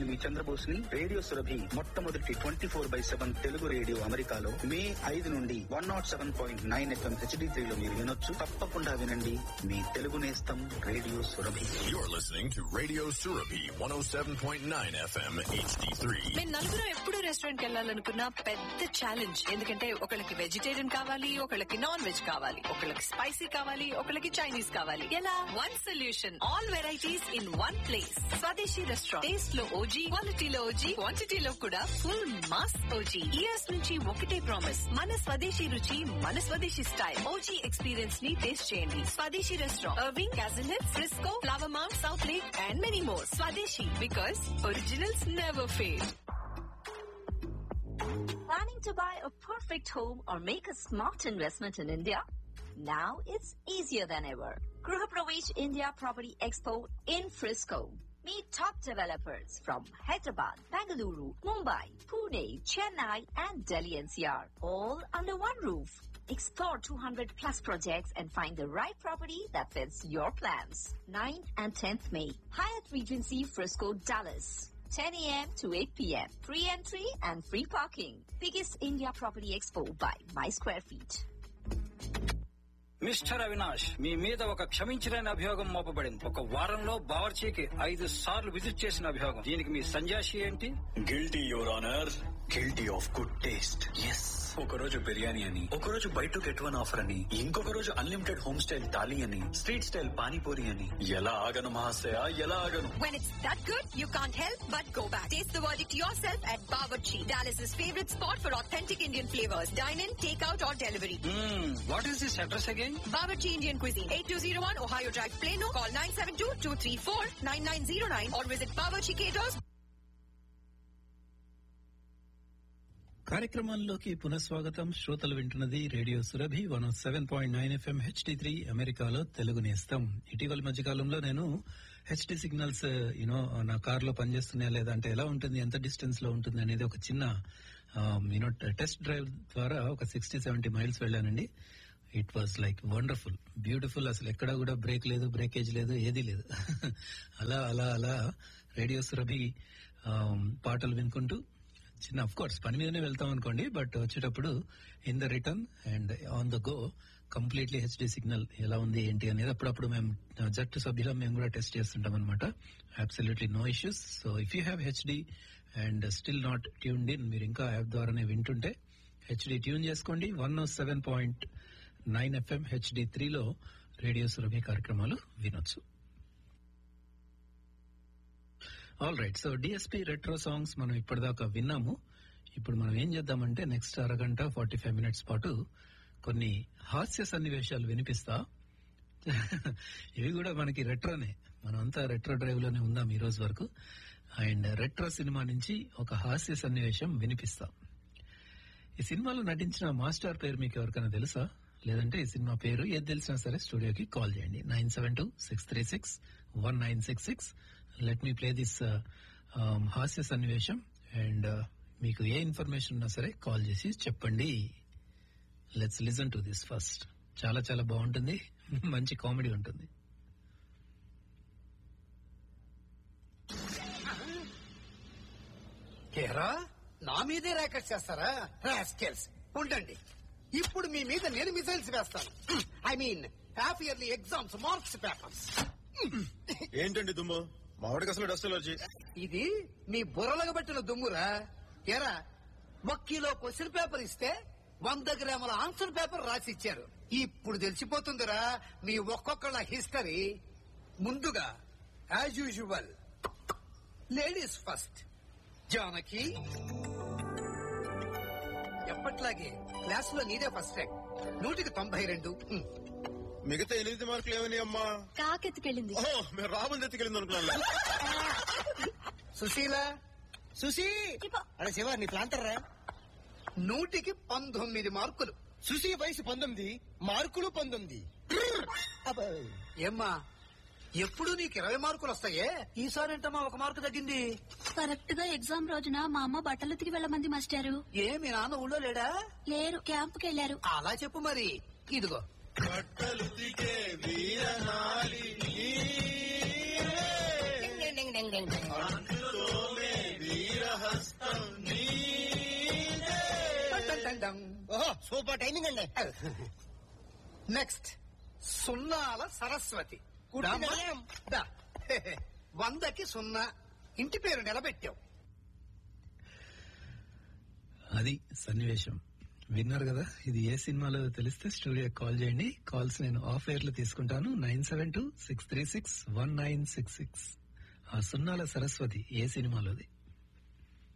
మీ చంద్రబోస్ ని రేడియో సురభి మొట్టమొదటి twenty four by seven Telugu radio అమెరికాలో మే ఐదు నుండి one nought seven point nine FM HD త్రీలో మీరు వినొచ్చు తప్పకుండా వినండి మీ తెలుగు నేస్తం radio Surabhi You're listening to Radio Surabhi 107.9 FM HD3. మేము నలుగురు ఎప్పుడు రెస్టారెంట్ వెళ్ళాలనుకున్న పెద్ద ఛాలెంజ్ ఎందుకంటే ఒకళ్ళకి వెజిటేరియన్ కావాలి ఒకళ్ళకి నాన్ వెజ్ కావాలి ఒకళ్ళకి స్పైసీ కావాలి ఒకళ్ళకి చైనీస్ కావాలి ఎలా one solution all varieties in one place Swadeshi restaurant taste లో ఓజీ క్వాలిటీలో ఓజీ క్వాంటిటీలో కూడా ఫుల్ మాస్ ఓజీ ఇయర్స్ నుంచి ఒకటే ప్రామిస్ మన స్వదేశీ రుచి మన స్వదేశీ స్టైల్ ఓజీ ఎక్స్పీరియన్స్ ని టేస్ట్ చేయండి Swadeshi restaurant Irving Cason Hills Frisco Flower మార్క్ Southlake and many more Swadeshi because originals never fail Planning to buy a perfect home or make a smart investment in India? Now it's easier than ever. Gruha Pravesh India Property Expo in Frisco. Meet top developers from Hyderabad, Bangalore, Mumbai, Pune, Chennai, and Delhi NCR, all under one roof. Explore 200 plus projects and find the right property that fits your plans. 9th and 10th May, Hyatt Regency Frisco, Dallas. 10 a.m. to 8 p.m. Free entry and free parking. Biggest India Property Expo by My Square Feet. Mister Avinash మీ మీద ఒక క్షమించలేని అభియోగం మోపబడింది ఒక వారంలో బావర్చీకి ఐదు సార్లు visit చేసిన అభియోగం దీనికి మీ సంజాషి ఏంటి guilty your honour guilty of good taste yes ఒక రోజు బిర్యానీ అని ఒక రోజు buy two get one offer అని ఇంకొక రోజు అన్లిమిటెడ్ హోమ్ స్టైల్ థాలీ అని స్ట్రీట్ స్టైల్ పానీపూరి అని ఎలా ఆగను మహాశయ ఎలా ఆగను When it's that good, you can't help but go back. Taste the verdict yourself at Bawarchi, Dallas's favorite spot for authentic Indian flavors. Dine in, take out or delivery. What is this address again Bawarchi Indian Cuisine, 8201 Ohio Drive, Plano. Call 972-234-9909 or visit Bawarchi Caters. కార్యక్రమంలోకి పునఃస్వాగతం శ్రోతలు వింటున్నది radio Surabhi one seven point nine FM HD three అమెరికాలో తెలుగు నేస్తం ఇటీవల మధ్య కాలంలో నేను హెచ్డి సిగ్నల్స్ యూనో నా కార్ లో పనిచేస్తున్నాయా లేదా అంటే ఎలా ఉంటుంది ఎంత డిస్టెన్స్ లో ఉంటుంది అనేది ఒక చిన్న యూనో టెస్ట్ డ్రైవ్ ద్వారా ఒక సిక్స్టీ సెవెంటీ మైల్స్ వెళ్ళానండి it was like wonderful beautiful అసలు ఎక్కడ కూడా బ్రేక్ లేదు బ్రేకేజ్ లేదు ఏదీ లేదు అలా అలా అలా రేడియో సురభి పాటలు వినుకుంటూ చిన్న అఫ్ కోర్స్ పని మీదనే వెళ్తాం అనుకోండి బట్ వచ్చేటప్పుడు in the return and on the go completely HD signal ఎలా ఉంది ఏంటి అనేది అప్పుడప్పుడు మేము జట్టు సభ్యులం మేము కూడా టెస్ట్ చేస్తుంటాం అనమాట absolutely no issues so if you have HD and still not tuned in మీరు ఇంకా యాప్ ద్వారానే వింటుంటే హెచ్డి ట్యూన్ చేసుకోండి one seven point nine FM HD త్రీలో రేడియో సురభి కార్యక్రమాలు వినొచ్చు all right so DSP retro songs మనం ఇప్పటిదాకా విన్నాము ఇప్పుడు మనం ఏం చేద్దామంటే నెక్స్ట్ అరగంట ఫార్టీ ఫైవ్ మినిట్స్ పాటు కొన్ని హాస్య సన్నివేశాలు వినిపిస్తా ఇవి కూడా మనకి రెట్రోనే మనం అంతా రెట్రో డ్రైవ్ లోనే ఉందాం ఈ రోజు వరకు అండ్ రెట్రో సినిమా నుంచి ఒక హాస్య సన్నివేశం వినిపిస్తా ఈ సినిమాలో నటించిన మాస్టర్ పేరు మీకు ఎవరికైనా తెలుసా లేదంటే ఈ సినిమా పేరు ఏది తెలిసినా సరే స్టూడియోకి కాల్ చేయండి nine seven two six three six one nine six six let me play this హాస్య సన్నివేశం అండ్ మీకు ఏ ఇన్ఫర్మేషన్ ఉన్నా సరే కాల్ చేసి చెప్పండి let's listen to this first చాలా చాలా బాగుంటుంది మంచి కామెడీ ఉంటుంది ఏరా నా మీదే ర్యాకెట్ చేస్తారా రాస్కెల్స్ ఉండండి ఇప్పుడు మీ మీద నేను మిసైల్స్ వేస్తాను I mean half yearly exams marks papers ఏంటండి దుమ్ము మామిడికి అసలు డస్ట్ ఎలర్జీ ఇది మీ బుర్రలకు పెట్టిన దుమ్మురా ఏరా ఒక కిలో క్వశ్చన్ పేపర్ ఇస్తే వంద గ్రాముల ఆన్సర్ పేపర్ రాసి ఇచ్చారు ఇప్పుడు తెలిసిపోతుందిరా మీ ఒక్కొక్కళ్ళ హిస్టరీ ముందుగా as usual ladies first Janaki ఎప్పట్లాగే క్లాస్ లో నీదే ఫస్ట్ ర్యాంక్ నూటికి తొంభై రెండు హ్మ్. మిగతా ఎనిమిది మార్కులు ఏమని అమ్మా కాకెత్తుకెళ్ళింది ఓహో మేము రాబుల్ ఎత్తుకెళ్ళింది అనుకున్నాను సుశీల సుశీ అరే శివ నీ ప్లాంతర్రా నూటికి పంతొమ్మిది మార్కులు సుశీ వయసు పంతొమ్మిది మార్కులు పంతొమ్మిది అబ్బా. ఏమ్మా ఎప్పుడు నీకు ఇరవై మార్కులు వస్తాయే ఈసారి ఏంటమ్మా ఒక మార్కు తగ్గింది కరెక్ట్ గా ఎగ్జామ్ రోజున మా అమ్మ బట్టలు ఉతికి వెళ్ళమంది మాస్టారు ఏ మీ నాన్న ఊళ్ళో లేడా లేరు క్యాంపుకి వెళ్ళారు అలా చెప్పు మరి ఇదిగో సూపర్ టైమింగ్ అండి నెక్స్ట్ సున్నాల సరస్వతి కుట్టినా? దామ్మా? దా. వందకి సున్నా ఇంటి పేరు నిలబెట్టావు అది సన్నివేశం విన్నారు కదా ఇది ఏ సినిమాలో తెలిస్తే స్టూడియో కాల్ చేయండి కాల్స్ నేను ఆఫ్ ఎయిర్ లో తీసుకుంటాను nine seven two six three six one nine six six ఆ సున్నాల సరస్వతి ఏ సినిమాలోది